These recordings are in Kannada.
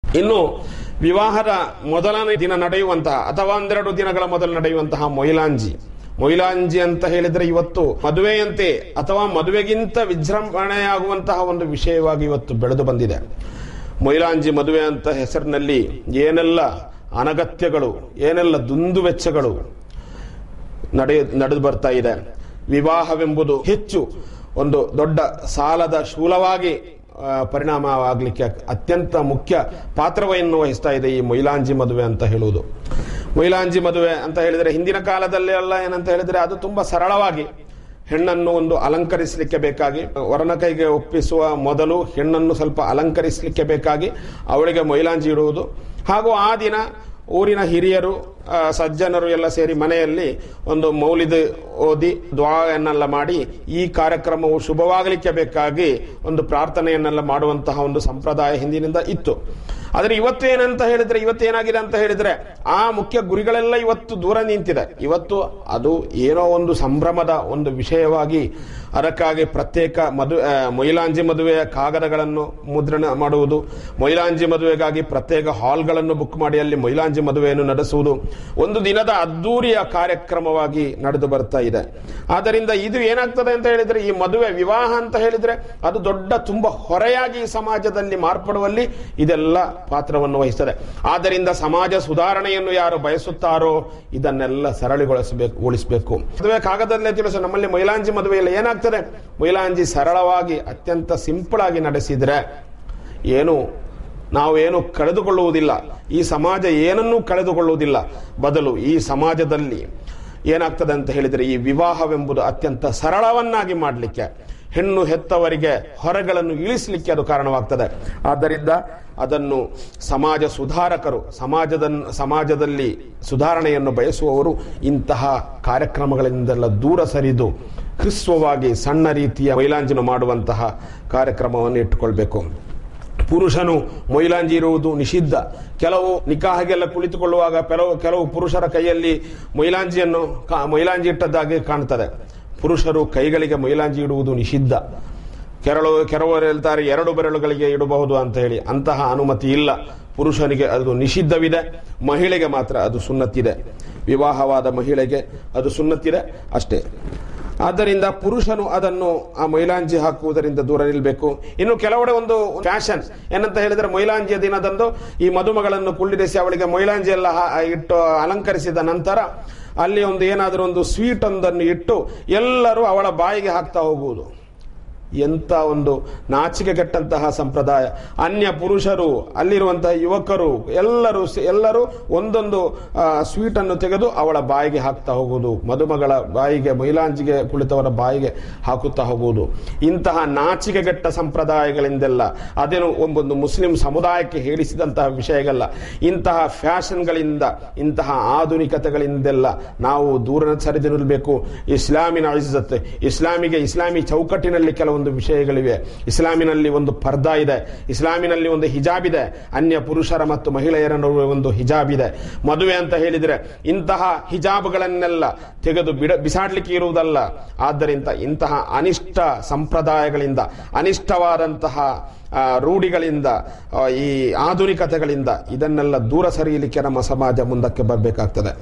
ಇನ್ನು ವಿವಾಹದ ಮೊದಲನೇ ದಿನ ನಡೆಯುವಂತಹ ಅಥವಾ ಒಂದೆರಡು ದಿನಗಳ ಮೊದಲು ನಡೆಯುವಂತಹ ಮೊಯಿಲಾಂಜಿ ಮೊಯಿಲಾಂಜಿ ಅಂತ ಹೇಳಿದ್ರೆ ಇವತ್ತು ಮದುವೆಯಂತೆ ಅಥವಾ ಮದುವೆಗಿಂತ ವಿಜೃಂಭಣೆಯಾಗುವಂತಹ ಒಂದು ವಿಷಯವಾಗಿ ಇವತ್ತು ಬೆಳೆದು ಬಂದಿದೆ ಮೊಯಿಲಾಂಜಿ ಮದುವೆ ಅಂತ ಹೆಸರಿನಲ್ಲಿ ಏನೆಲ್ಲ ಅನಗತ್ಯಗಳು ಏನೆಲ್ಲ ದುಂದು ವೆಚ್ಚಗಳು ನಡೆ ನಡೆದು ಬರ್ತಾ ಇದೆ ವಿವಾಹವೆಂಬುದು ಹೆಚ್ಚು ಒಂದು ದೊಡ್ಡ ಸಾಲದ ಶೂಲವಾಗಿ ಆ, ಪರಿಣಾಮವಾಗಲಿಕ್ಕೆ ಅತ್ಯಂತ ಮುಖ್ಯ ಪಾತ್ರವನ್ನು ವಹಿಸ್ತಾ ಇದೆ ಈ ಮೊಯಿಲಾಂಜಿ ಮದುವೆ ಅಂತ ಹೇಳುವುದು ಮೊಯಿಲಾಂಜಿ ಮದುವೆ ಅಂತ ಹೇಳಿದರೆ ಹಿಂದಿನ ಕಾಲದಲ್ಲಿ ಎಲ್ಲ ಏನಂತ ಹೇಳಿದರೆ ಅದು ತುಂಬಾ ಸರಳವಾಗಿ ಹೆಣ್ಣನ್ನು ಒಂದು ಅಲಂಕರಿಸಲಿಕ್ಕೆ ಬೇಕಾಗಿ ವರನ ಕೈಗೆ ಒಪ್ಪಿಸುವ ಮೊದಲು ಹೆಣ್ಣನ್ನು ಸ್ವಲ್ಪ ಅಲಂಕರಿಸಲಿಕ್ಕೆ ಬೇಕಾಗಿ ಅವಳಿಗೆ ಮೊಯಿಲಾಂಜಿ ಇಡುವುದು ಹಾಗೂ ಆ ದಿನ ಊರಿನ ಹಿರಿಯರು ಆ, ಸಜ್ಜನರು ಎಲ್ಲ ಸೇರಿ ಮನೆಯಲ್ಲಿ ಒಂದು ಮೌಲಿದ ಓದಿ ದ್ವಾಯನ್ನೆಲ್ಲ ಮಾಡಿ ಈ ಕಾರ್ಯಕ್ರಮವು ಶುಭವಾಗಲಿಕ್ಕೆ ಬೇಕಾಗಿ ಒಂದು ಪ್ರಾರ್ಥನೆಯನ್ನೆಲ್ಲ ಮಾಡುವಂತಹ ಒಂದು ಸಂಪ್ರದಾಯ ಹಿಂದಿನಿಂದ ಇತ್ತು ಆದರೆ ಇವತ್ತು ಏನಂತ ಹೇಳಿದ್ರೆ ಇವತ್ತು ಏನಾಗಿದೆ ಅಂತ ಹೇಳಿದ್ರೆ ಆ ಮುಖ್ಯ ಗುರಿಗಳೆಲ್ಲ ಇವತ್ತು ದೂರ ನಿಂತಿದೆ ಇವತ್ತು ಅದು ಏನೋ ಒಂದು ಸಂಭ್ರಮದ ಒಂದು ವಿಷಯವಾಗಿ ಅದಕ್ಕಾಗಿ ಪ್ರತ್ಯೇಕ ಮದು ಆ, ಮೊಯಿಲಾಂಜಿ ಮದುವೆಯ ಕಾಗದಗಳನ್ನು ಮುದ್ರಣ ಮಾಡುವುದು ಮೊಯಿಲಾಂಜಿ ಮದುವೆಗಾಗಿ ಪ್ರತ್ಯೇಕ ಹಾಲ್ಗಳನ್ನು ಬುಕ್ ಮಾಡಿ ಅಲ್ಲಿ ಮೊಯಿಲಾಂಜಿ ಮದುವೆಯನ್ನು ನಡೆಸುವುದು ಒಂದು ದಿನದ ಅದ್ದೂರಿಯ ಕಾರ್ಯಕ್ರಮವಾಗಿ ನಡೆದು ಬರ್ತಾ ಇದೆ ಆದ್ದರಿಂದ ಇದು ಏನಾಗ್ತದೆ ಅಂತ ಹೇಳಿದ್ರೆ ಈ ಮದುವೆ ವಿವಾಹ ಅಂತ ಹೇಳಿದ್ರೆ ಅದು ದೊಡ್ಡ ತುಂಬಾ ಹೊರೆಯಾಗಿ ಈ ಸಮಾಜದಲ್ಲಿ ಮಾರ್ಪಡುವಲ್ಲಿ ಇದೆಲ್ಲ ಪಾತ್ರವನ್ನು ವಹಿಸ್ತದೆ ಆದ್ದರಿಂದ ಸಮಾಜ ಸುಧಾರಣೆಯನ್ನು ಯಾರು ಬಯಸುತ್ತಾರೋ ಇದನ್ನೆಲ್ಲ ಸರಳಿಗೊಳಿಸಬೇಕು ಗೊಳಿಸಬೇಕು ಮದುವೆ ಕಾಗದಲ್ಲೇ ತಿಳಿಸು ನಮ್ಮಲ್ಲಿ ಮೈಲಾಂಜಿ ಮದುವೆಯಲ್ಲಿ ಏನಾಗ್ತದೆ ಮೈಲಾಂಜಿ ಸರಳವಾಗಿ ಅತ್ಯಂತ ಸಿಂಪಲ್ ಆಗಿ ನಡೆಸಿದ್ರೆ ಏನು ನಾವೇನು ಕಳೆದುಕೊಳ್ಳುವುದಿಲ್ಲ ಈ ಸಮಾಜ ಏನನ್ನೂ ಕಳೆದುಕೊಳ್ಳುವುದಿಲ್ಲ ಬದಲು ಈ ಸಮಾಜದಲ್ಲಿ ಏನಾಗ್ತದೆ ಅಂತ ಹೇಳಿದರೆ ಈ ವಿವಾಹವೆಂಬುದು ಅತ್ಯಂತ ಸರಳವನ್ನಾಗಿ ಮಾಡಲಿಕ್ಕೆ ಹೆಣ್ಣು ಹೆತ್ತವರಿಗೆ ಹೊರಗಳನ್ನು ಇಳಿಸಲಿಕ್ಕೆ ಅದು ಕಾರಣವಾಗ್ತದೆ ಆದ್ದರಿಂದ ಅದನ್ನು ಸಮಾಜ ಸುಧಾರಕರು ಸಮಾಜದ ಸಮಾಜದಲ್ಲಿ ಸುಧಾರಣೆಯನ್ನು ಬಯಸುವವರು ಇಂತಹ ಕಾರ್ಯಕ್ರಮಗಳಿಂದೆಲ್ಲ ದೂರ ಸರಿದು ಹ್ರಸ್ವವಾಗಿ ಸಣ್ಣ ರೀತಿಯ ಮೈಲಾಂಜನ ಮಾಡುವಂತಹ ಕಾರ್ಯಕ್ರಮವನ್ನು ಇಟ್ಟುಕೊಳ್ಬೇಕು ಪುರುಷನು ಮೊಯಿಲಾಂಜಿ ಇರುವುದು ನಿಷಿದ್ಧ ಕೆಲವು ನಿಕಾಹಿಗೆಲ್ಲ ಕುಳಿತುಕೊಳ್ಳುವಾಗ ಕೆಲವು ಕೆಲವು ಪುರುಷರ ಕೈಯಲ್ಲಿ ಮೊಯಿಲಾಂಜಿಯನ್ನು ಕಾ- ಮೊಯಿಲಾಂಜಿ ಇಟ್ಟದ್ದಾಗಿ ಕಾಣ್ತದೆ ಪುರುಷರು ಕೈಗಳಿಗೆ ಮೊಯಿಲಾಂಜಿ ಇಡುವುದು ನಿಷಿದ್ಧ ಕೆರಳು ಕೆಲವರು ಹೇಳ್ತಾರೆ ಎರಡು ಬೆರಳುಗಳಿಗೆ ಇಡಬಹುದು ಅಂತ ಹೇಳಿ ಅಂತಹ ಅನುಮತಿ ಇಲ್ಲ ಪುರುಷನಿಗೆ ಅದು ನಿಷಿದ್ಧವಿದೆ ಮಹಿಳೆಗೆ ಮಾತ್ರ ಅದು ಸುನ್ನತ್ತಿದೆ ವಿವಾಹವಾದ ಮಹಿಳೆಗೆ ಅದು ಸುನ್ನತ್ತಿದೆ ಅಷ್ಟೇ ಆದ್ದರಿಂದ ಪುರುಷನು ಅದನ್ನು ಆ ಮೈಲಾಂಜಿ ಹಾಕುವುದರಿಂದ ದೂರ ನಿಲ್ಲಬೇಕು ಇನ್ನು ಕೆಲವೆಡೆ ಒಂದು ಫ್ಯಾಷನ್ ಏನಂತ ಹೇಳಿದ್ರೆ ಮೈಲಾಂಜಿಯ ದಿನದಂದು ಈ ಮದುಮಗಳನ್ನು ಕುಳ್ಳಿರಿಸಿ ಅವಳಿಗೆ ಮೈಲಾಂಜಿ ಎಲ್ಲ ಹಾ- ಇಟ್ಟು ಅಲಂಕರಿಸಿದ ನಂತರ ಅಲ್ಲಿ ಒಂದು ಏನಾದರೂ ಒಂದು ಸ್ವೀಟ್ ಒಂದನ್ನು ಇಟ್ಟು ಎಲ್ಲರೂ ಅವಳ ಬಾಯಿಗೆ ಹಾಕ್ತಾ ಹೋಗುವುದು ಎಂಥ ಒಂದು ನಾಚಿಕೆಗೆಟ್ಟಂತಹ ಸಂಪ್ರದಾಯ ಅನ್ಯ ಪುರುಷರು ಅಲ್ಲಿರುವಂತಹ ಯುವಕರು ಎಲ್ಲರೂ ಸೆ- ಎಲ್ಲರೂ ಒಂದೊಂದು ಆ, ಸ್ವೀಟನ್ನು ತೆಗೆದು ಅವಳ ಬಾಯಿಗೆ ಹಾಕ್ತಾ ಹೋಗುವುದು ಮದುಮಗಳ ಬಾಯಿಗೆ ಮೈಲಾಂಜಿಗೆ ಕುಳಿತವರ ಬಾಯಿಗೆ ಹಾಕುತ್ತಾ ಹೋಗುವುದು ಇಂತಹ ನಾಚಿಕೆಗೆಟ್ಟ ಸಂಪ್ರದಾಯಗಳಿಂದೆಲ್ಲ ಅದೇನು ಒಂದು ಮುಸ್ಲಿಂ ಸಮುದಾಯಕ್ಕೆ ಹೇಳಿಸಿದಂತಹ ವಿಷಯಗಲ್ಲ ಇಂತಹ ಫ್ಯಾಷನ್ಗಳಿಂದ ಇಂತಹ ಆಧುನಿಕತೆಗಳಿಂದೆಲ್ಲ ನಾವು ದೂರ ಸರಿದು ನಿಲ್ಲಬೇಕು ಇಸ್ಲಾಮಿನ ಇಜ್ಜತ್ ಇಸ್ಲಾಮಿಗೆ ಇಸ್ಲಾಮಿ ಚೌಕಟ್ಟಿನಲ್ಲಿ ಕೆಲವೊಂದು ವಿಷಯಗಳಿವೆ ಇಸ್ಲಾಮಿನಲ್ಲಿ ಒಂದು ಪರ್ದಾ ಇದೆ ಇಸ್ಲಾಮಿನಲ್ಲಿ ಒಂದು ಹಿಜಾಬ್ ಇದೆ ಅನ್ಯ ಪುರುಷರ ಮತ್ತು ಮಹಿಳೆಯರ ನಡುವೆ ಒಂದು ಹಿಜಾಬ್ ಇದೆ ಮದುವೆ ಅಂತ ಹೇಳಿದರೆ ಇಂತಹ ಹಿಜಾಬ್ಗಳನ್ನೆಲ್ಲ ತೆಗೆದು ಬಿಡ ಬಿಸಾಡ್ಲಿಕ್ಕೆ ಇರುವುದಲ್ಲ ಆದ್ದರಿಂದ ಇಂತಹ ಅನಿಷ್ಟ ಸಂಪ್ರದಾಯಗಳಿಂದ ಅನಿಷ್ಟವಾದಂತಹ ಆ, ರೂಢಿಗಳಿಂದ ಆ, ಈ ಆಧುನಿಕತೆಗಳಿಂದ ಇದನ್ನೆಲ್ಲ ದೂರ ಸರಿಯಲಿಕ್ಕೆ ನಮ್ಮ ಸಮಾಜ ಮುಂದಕ್ಕೆ ಬರಬೇಕಾಗ್ತದೆ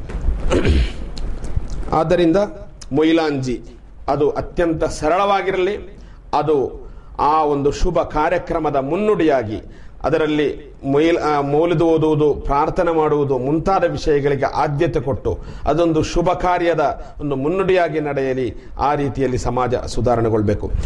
ಆದ್ದರಿಂದ ಮೊಯಿಲಾಂಜಿ ಅದು ಅತ್ಯಂತ ಸರಳವಾಗಿರಲಿ ಅದು ಆ ಒಂದು ಶುಭ ಕಾರ್ಯಕ್ರಮದ ಮುನ್ನುಡಿಯಾಗಿ ಅದರಲ್ಲಿ ಮೊಯಿಲ್ ಆ, ಮೌಲಿದು ಓದುವುದು ಪ್ರಾರ್ಥನೆ ಮಾಡುವುದು ಮುಂತಾದ ವಿಷಯಗಳಿಗೆ ಆದ್ಯತೆ ಕೊಟ್ಟು ಅದೊಂದು ಶುಭ ಕಾರ್ಯದ ಒಂದು ಮುನ್ನುಡಿಯಾಗಿ ನಡೆಯಲಿ ಆ ರೀತಿಯಲ್ಲಿ ಸಮಾಜ ಸುಧಾರಣೆಗೊಳ್ಬೇಕು